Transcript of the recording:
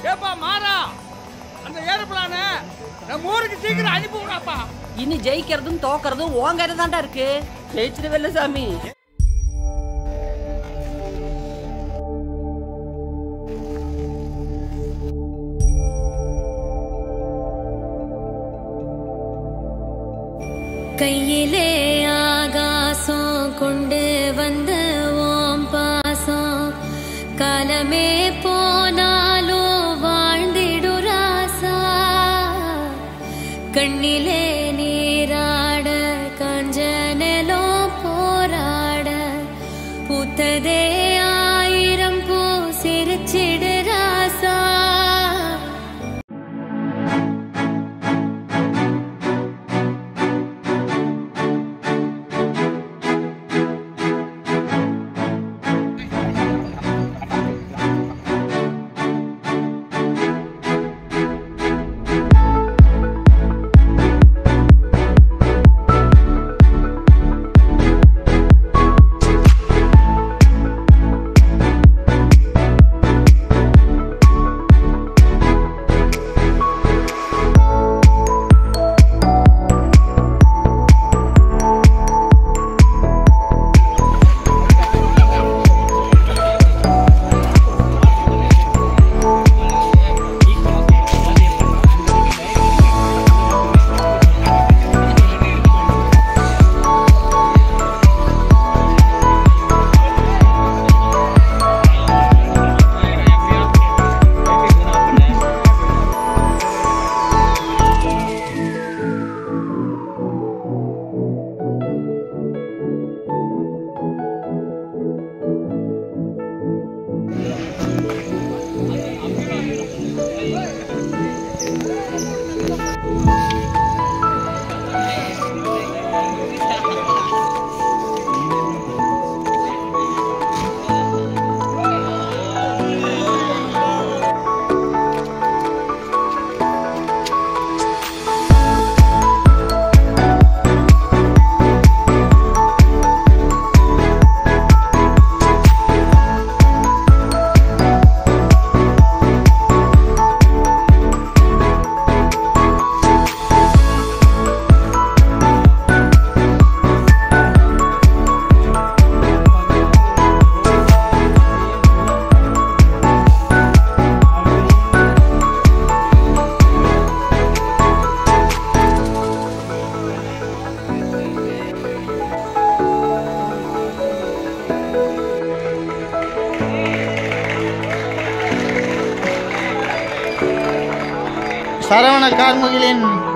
ஏப்பா மாறா அந்த ஏரோப்ளான நம்ம ஊருக்கு சீக்கிரம் அனுப்பி விடாப்பா இனி ஜெயிக்கிறதும் தோக்கறதும் உன் கையில தான்டா இருக்கு ஜெயிச்சிருவேல சாமி கையிலே ஆகாசம் கொண்டு வந்த ஓம் பாசம் காலமே போனாலும் வாழ்ந்திடு ராசா கண்ணிலே நீராட கஞ்சனலோ போராட பூத்ததே ஆயிரம் பூ சிரிச்சிடு ராசா சரவண கார்முகிலின்